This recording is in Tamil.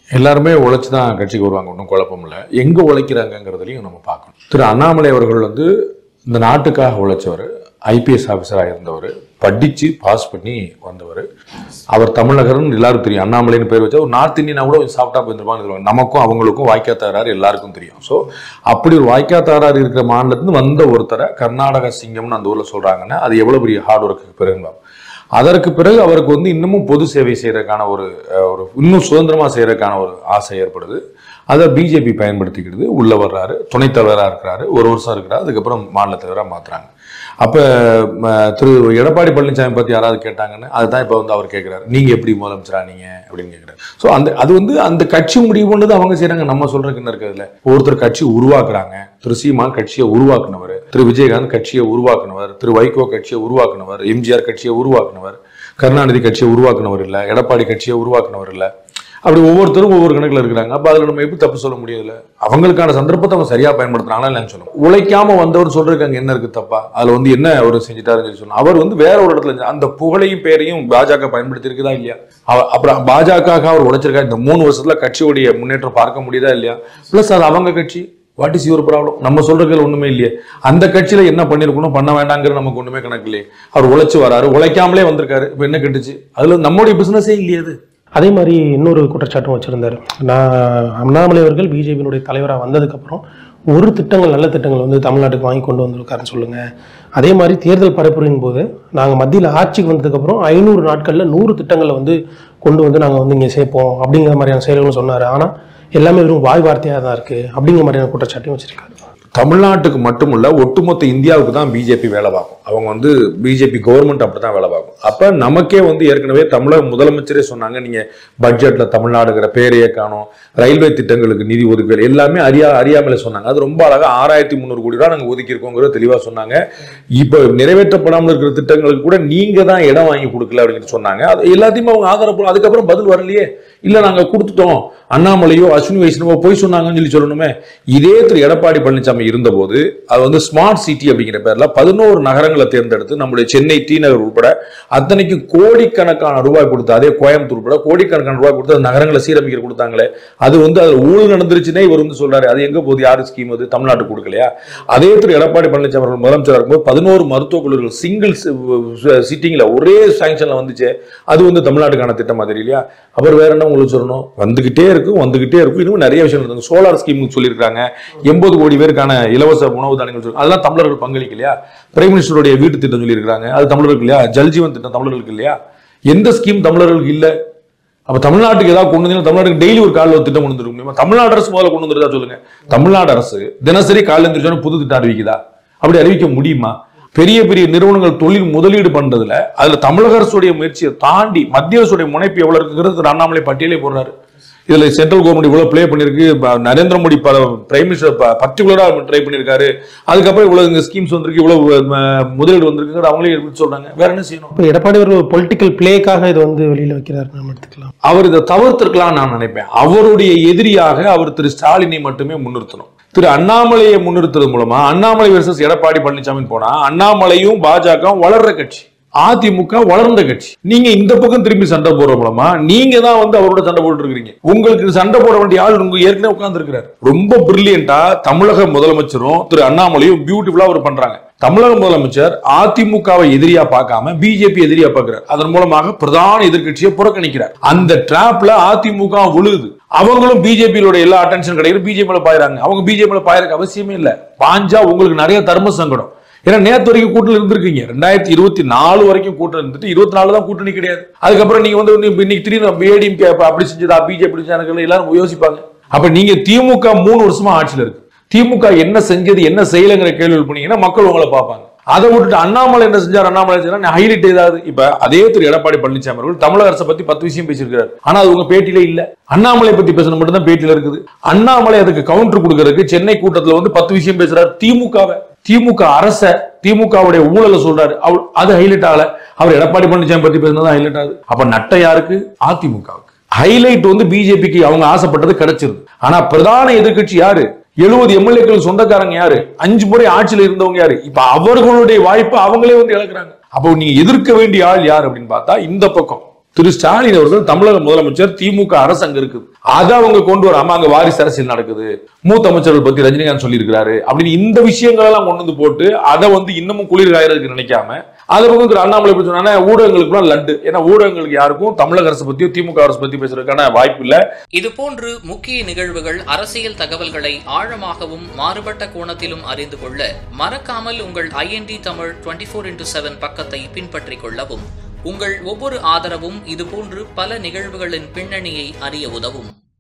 எல்லாருமே உழைச்சு தான் கட்சிக்கு வருவாங்க ஒன்றும் குழப்பம் இல்லை எங்கே உழைக்கிறாங்கங்கிறதுலையும் நம்ம பார்க்கணும் திரு அண்ணாமலை அவர்கள் வந்து இந்த நாட்டுக்காக உழைச்சவர் ஐபிஎஸ் ஆஃபீஸராக இருந்தவர் படித்து பாஸ் பண்ணி வந்தவர் அவர் தமிழகர்னு எல்லாருக்கும் தெரியும் அண்ணாமலைன்னு பேர் வச்சா ஒரு நார்த் இந்தியனா கூட கொஞ்சம் சாஃப்டாக போயிருப்பாங்க சொல்லுவாங்க நமக்கும் அவங்களுக்கும் வாய்க்கா தகராறு எல்லாருக்கும் தெரியும் ஸோ அப்படி ஒரு வாய்க்கா தகராறு இருக்கிற மாநிலத்துலேருந்து வந்த ஒருத்தரை கர்நாடக சிங்கம்னு அந்த ஊரில் சொல்கிறாங்கன்னா அது எவ்வளோ பெரிய ஹார்ட் ஒர்க்கு பிறகு அதற்கு பிறகு அவருக்கு வந்து இன்னமும் பொது சேவை செய்யறதுக்கான ஒரு அஹ், ஒரு இன்னும் சுதந்திரமா செய்யறதுக்கான ஒரு ஆசை ஏற்படுது அதை பிஜேபி பயன்படுத்திக்கிடுது உள்ள வர்றாரு துணைத் தலைவராக இருக்கிறாரு ஒரு வருஷம் இருக்கிறாரு அதுக்கப்புறம் மாநில தலைவராக மாத்துறாங்க அப்ப ம, திரு எடப்பாடி பழனிசாமி பத்தி யாராவது கேட்டாங்கன்னு அதுதான் இப்ப வந்து அவர் கேட்கிறாரு நீங்க எப்படி முதலமைச்சரா நீங்க அப்படின்னு கேட்கிறாரு ஸோ அந்த அது வந்து அந்த கட்சி முடிவு பண்ணது அவங்க செய்றாங்க நம்ம சொல்றதுக்கு என்ன இருக்கிறதுல ஒருத்தர் கட்சி உருவாக்குறாங்க திரு சீமான் கட்சியை உருவாக்குனவர் திரு விஜயகாந்த் கட்சியை உருவாக்குனவர் திரு வைகோ கட்சியை உருவாக்குனவர் எம்ஜிஆர் கட்சியை உருவாக்குனவர் கருணாநிதி கட்சியை உருவாக்குனவர் இல்ல எடப்பாடி கட்சியை உருவாக்குனவர் இல்ல அப்படி ஒவ்வொருத்தரும் ஒவ்வொரு கணக்குல இருக்கிறாங்க அப்ப அதுல நம்ம எப்படி தப்பு சொல்ல முடியல அவங்களுக்கான சந்தர்ப்பத்தை அவங்க சரியா பயன்படுத்துறாங்களா இல்லைன்னு சொல்லணும் உழைக்காம வந்தவர் சொல்றதுக்கு அங்க என்ன இருக்கு தப்பா அதுல வந்து என்ன அவர் செஞ்சுட்டாருன்னு சொல்லி சொல்லணும் அவர் வந்து வேற ஒரு இடத்துல செஞ்சா- அந்த புகழையும் பேரையும் பாஜக பயன்படுத்தி இருக்குதா இல்லையா அவ- அப்புறம் பாஜக அவர் உழைச்சிருக்காரு இந்த மூணு வருஷத்துல கட்சியுடைய முன்னேற்றம் பார்க்க முடியுதா இல்லையா பிளஸ் அது அவங்க கட்சி வாட் இஸ் யுவர் ப்ராப்ளம் நம்ம சொல்றதுல ஒண்ணுமே இல்லையே அந்த கட்சியில என்ன பண்ணிருக்கணும் பண்ண வேண்டாங்கிற நமக்கு ஒண்ணுமே கணக்கு இல்லையே அவர் உழைச்சு வராரு உழைக்காமலே வந்திருக்காரு இப்ப என்ன கெட்டுச்சு அதுல நம்முடைய பிசினஸே இல்லையே அது அதே மாதிரி இன்னொரு குற்றச்சாட்டும் வச்சிருந்தாரு நான் அண்ணாமலை அவர்கள் பிஜேபியினுடைய தலைவராக வந்ததுக்கப்புறம் ஒரு திட்டங்கள் நல்ல திட்டங்கள் வந்து தமிழ்நாட்டுக்கு வாங்கி கொண்டு வந்திருக்காருன்னு சொல்லுங்க அதே மாதிரி தேர்தல் பரப்புரையின் போது நாங்கள் மத்தியில் ஆட்சிக்கு வந்ததுக்கப்புறம் ஐநூறு நாட்களில் நூறு திட்டங்களை வந்து கொண்டு வந்து நாங்கள் வந்து இங்கே சேர்ப்போம் அப்படிங்கிற மாதிரியான செயல்களும் சொன்னார் ஆனால் எல்லாமே வெறும் வாய் வார்த்தையாக தான் இருக்குது அப்படிங்கிற மாதிரியான குற்றச்சாட்டையும் வச்சிருக்காரு தமிழ்நாட்டுக்கு மட்டுமல்ல ஒட்டுமொத்த இந்தியாவுக்கு தான் பிஜேபி வேலை பார்க்கும் அவங்க வந்து பிஜேபி கவர்மெண்ட் அப்படி தான் வேலை பார்க்கும் அப்ப நமக்கே வந்து ஏற்கனவே தமிழக முதலமைச்சரே சொன்னாங்க நீங்க பட்ஜெட்ல தமிழ்நாடுங்கிற பேரையே காணும் ரயில்வே திட்டங்களுக்கு நிதி ஒதுக்கல் எல்லாமே அறியா அறியாமலே சொன்னாங்க அது ரொம்ப அழகா ஆறாயிரத்தி முந்நூறு கோடி ரூபா நாங்க ஒதுக்கி இருக்கோங்கிறத தெளிவா சொன்னாங்க இப்ப நிறைவேற்றப்படாமல் இருக்கிற திட்டங்களுக்கு கூட நீங்க தான் இடம் வாங்கி கொடுக்கல அப்படின்னு சொன்னாங்க அது எல்லாத்தையுமே அவங்க ஆதரவு அதுக்கப்புறம் பதில் வரலையே இல்ல நாங்க கொடுத்துட்டோம் அண்ணாமலையோ அஸ்வினி வைஷ்ணவோ போய் சொன்னாங்கன்னு சொல்லி சொல்லணுமே இதே திரு எடப்பாடி பழனிசாமி இருந்தபோது அது வந்து ஸ்மார்ட் சிட்டி அப்படிங்கிற பேர்ல பதினோரு நகரங்களை தேர்ந்தெடுத்து நம்முடைய சென்னை டி நகர் உட்பட அத்தனைக்கு கோடிக்கணக்கான ரூபாய் கொடுத்து அதே கோயம்புத்தூர் உட்பட கோடிக்கணக்கான ரூபாய் கொடுத்து அந்த நகரங்களை சீரமைக்க கொடுத்தாங்களே அது வந்து அது ஊழல் நடந்துருச்சுன்னே இவர் வந்து சொல்றாரு அது எங்க போகுது யாரு ஸ்கீம் அது தமிழ்நாட்டுக்கு கொடுக்கலையா அதே திரு எடப்பாடி பழனிசாமி அவர்கள் முதலமைச்சராக இருக்கும்போது பதினோரு மருத்துவக் கல்லூரிகள் சிங்கிள் சிட்டிங்ல ஒரே சாங்ஷன்ல வந்துச்சு அது வந்து தமிழ்நாட்டுக்கான திட்டமா தெரியலையா அப்புறம் வேற என்ன உங்களுக்கு சொல்லணும் வந்துகிட்டே இருக்கும் வந்துகிட்டே இருக்கும் இன்னும் நிறைய விஷயம் நடந்தது சோலார் ஸ்கீம் சொல்லியிருக்காங்க எண்பது கோடி பேருக்கான இலவச உணவு தானியங்கள் சொல்லி அதெல்லாம் தமிழர்கள் பங்களிக்கலையா பிரைம் மினிஸ்டருடைய வீட்டு திட்டம் சொல்லியிருக்காங்க அது தமிழர்களுக்கு இல்லையா ஜல்ஜீவன் திட்டம் தமிழர்களுக்கு இல்லையா எந்த ஸ்கீம் தமிழர்களுக்கு இல்ல அப்ப தமிழ்நாட்டுக்கு ஏதாவது கொண்டு வந்து தமிழ்நாட்டுக்கு டெய்லி ஒரு காலைல ஒரு திட்டம் கொண்டு வந்துருக்க முடியுமா தமிழ்நாடு அரசு முதல்ல கொண்டு வந்துருதா சொல்லுங்க தமிழ்நாடு அரசு தினசரி காலைல எழுந்திரிச்சோன்னு புது திட்டம் அறிவிக்குதா அப்படி அறிவிக்க முடியுமா பெரிய பெரிய நிறுவனங்கள் தொழில் முதலீடு பண்றதுல அதுல தமிழக அரசுடைய முயற்சியை தாண்டி மத்திய அரசுடைய முனைப்பு எவ்வளவு இருக்குங்கிறது திரு அண்ணாமலை பட்டியலே போடுறாரு இதுல சென்ட்ரல் கவர்மெண்ட் இவ்வளவு ப்ளே பண்ணிருக்கு ப- நரேந்திர மோடி பிரைம் மினிஸ்டர் பர்டிகுலரா ட்ரை பண்ணிருக்காரு அதுக்கப்புறம் இவ்வளவு ஸ்கீம்ஸ் வந்திருக்கு இவ்வளவு ம, முதலீடு வந்திருக்கு அவங்களே எடுத்து சொல்றாங்க வேற என்ன செய்யணும் இப்போ எடப்பாடி அவர்கள் பொலிட்டிக்கல் பிளேக்காக இது வந்து வெளியில் வைக்கிறாரு நம்ம எடுத்துக்கலாம் அவர் இதை தவிர்த்திருக்கலாம் நான் நினைப்பேன் அவருடைய எதிரியாக அவர் திரு ஸ்டாலினை மட்டுமே முன்னிறுத்தணும் திரு அண்ணாமலையை முன்னிறுத்துறது மூலமா அண்ணாமலை வெர்சஸ் எடப்பாடி பழனிசாமி போனா அண்ணாமலையும் பாஜக வளர்ற கட்சி அதிமுக வளர்ந்த கட்சி நீங்க இந்த பக்கம் திரும்பி சண்டை போடுற மூலமா நீங்க தான் வந்து அவரோட சண்டை போட்டு இருக்கீங்க உங்களுக்கு சண்டை போட வேண்டிய ஆள் உங்க ஏற்கனவே உட்கார்ந்து இருக்கிறார் ரொம்ப பிரில்லியண்டா தமிழக முதலமைச்சரும் திரு அண்ணாமலையும் பியூட்டிஃபுல்லா அவர் பண்றாங்க தமிழக முதலமைச்சர் அதிமுகவை எதிரியா பார்க்காம பிஜேபி எதிரியா பார்க்கிறார் அதன் மூலமாக பிரதான எதிர்க்கட்சியை புறக்கணிக்கிறார் அந்த டிராப்ல அதிமுக விழுகுது அவங்களும் பிஜேபியோட எல்லா அட்டென்ஷன் கிடையாது பிஜேபியில பாயிறாங்க அவங்க பிஜேபியில பாயறதுக்கு அவசியமே இல்ல பாஞ்சா உங்களுக்கு நிறைய தர்ம சங்கடம் ஏன்னா நேத்து வரைக்கும் கூட்டணி இருந்திருக்கீங்க ரெண்டாயிரத்தி இருபத்தி நாலு வரைக்கும் கூட்டணி இருந்துட்டு இருபத்தி நாலு தான் கூட்டணி கிடையாது அதுக்கப்புறம் நீங்க வந்து இன்னும் இன்னைக்கு திடீர்னு ஏடிஎம்கே அப்படி செஞ்சதா பிஜேபி செஞ்சதா எல்லாரும் யோசிப்பாங்க அப்ப நீங்க திமுக மூணு வருஷமா ஆட்சியில இருக்கு திமுக என்ன செஞ்சது என்ன செய்யலைங்கிற கேள்வி பண்ணீங்கன்னா மக்கள் உங்களை பார்ப்பாங்க அதை விட்டுட்டு அண்ணாமலை என்ன செஞ்சார் அண்ணாமலை செஞ்சார் ஹைலைட் ஏதாவது இப்ப அதே திரு எடப்பாடி பழனிசாமி அவர்கள் தமிழக அரசை பத்தி பத்து விஷயம் பேசியிருக்காரு ஆனா அது உங்க பேட்டியில இல்ல அண்ணாமலை பத்தி பேசணும் மட்டும் தான் பேட்டியில இருக்குது அண்ணாமலை அதுக்கு கவுண்டர் கொடுக்கறதுக்கு சென்னை கூட்டத்துல வந்து பத்து விஷயம் பேசுறாரு திமுகவை திமுக அரச திமுகவுடைய ஊழலை சொல்றாரு அவர் அது ஹைலைட் ஆகல அவர் எடப்பாடி பழனிசாமி பத்தி பேசினது ஹைலைட் ஆகுது அப்ப நட்ட யாருக்கு அதிமுகவுக்கு ஹைலைட் வந்து பிஜேபிக்கு அவங்க ஆசைப்பட்டது கிடைச்சிருது ஆனா பிரதான எதிர்க்கட்சி யாரு எழுபது எம்எல்ஏக்கள் சொந்தக்காரங்க யாரு அஞ்சு முறை ஆட்சியில் இருந்தவங்க யாரு இப்ப அவர்களுடைய வாய்ப்பு அவங்களே வந்து இழக்கிறாங்க அப்போ நீங்க எதிர்க்க வேண்டிய ஆள் யார் அப்படின்னு பார்த்தா இந்த பக்கம் திரு ஸ்டாலின் அவர்கள் தமிழக முதலமைச்சர் திமுக அரசு அங்க இருக்குது அதை அவங்க கொண்டு வராம அங்க வாரிசு அரசியல் நடக்குது மூத்த அமைச்சர்கள் பத்தி ரஜினிகாந்த் சொல்லியிருக்கிறாரு அப்படின்னு இந்த விஷயங்கள் எல்லாம் கொண்டு வந்து போட்டு அதை வந்து இன்னமும் குளிர் காயறதுக்கு நினைக்காம அதை பக்கம் திரு அண்ணாமலை எப்படி சொன்னா ஊடகங்களுக்கு லட்டு ஏன்னா ஊடகங்களுக்கு யாருக்கும் தமிழக அரசு பத்தியோ திமுக அரசு பத்தி பேசுறதுக்கான வாய்ப்பு இல்ல இதுபோன்று முக்கிய நிகழ்வுகள் அரசியல் தகவல்களை ஆழமாகவும் மாறுபட்ட கோணத்திலும் அறிந்து கொள்ள மறக்காமல் உங்கள் INT Tamil twenty four into seven பக்கத்தை பின்பற்றிக் கொள்ளவும் உங்கள் ஒவ்வொரு ஆதரவும் இதுபோன்று பல நிகழ்வுகளின் பின்னணியை அறிய உதவும்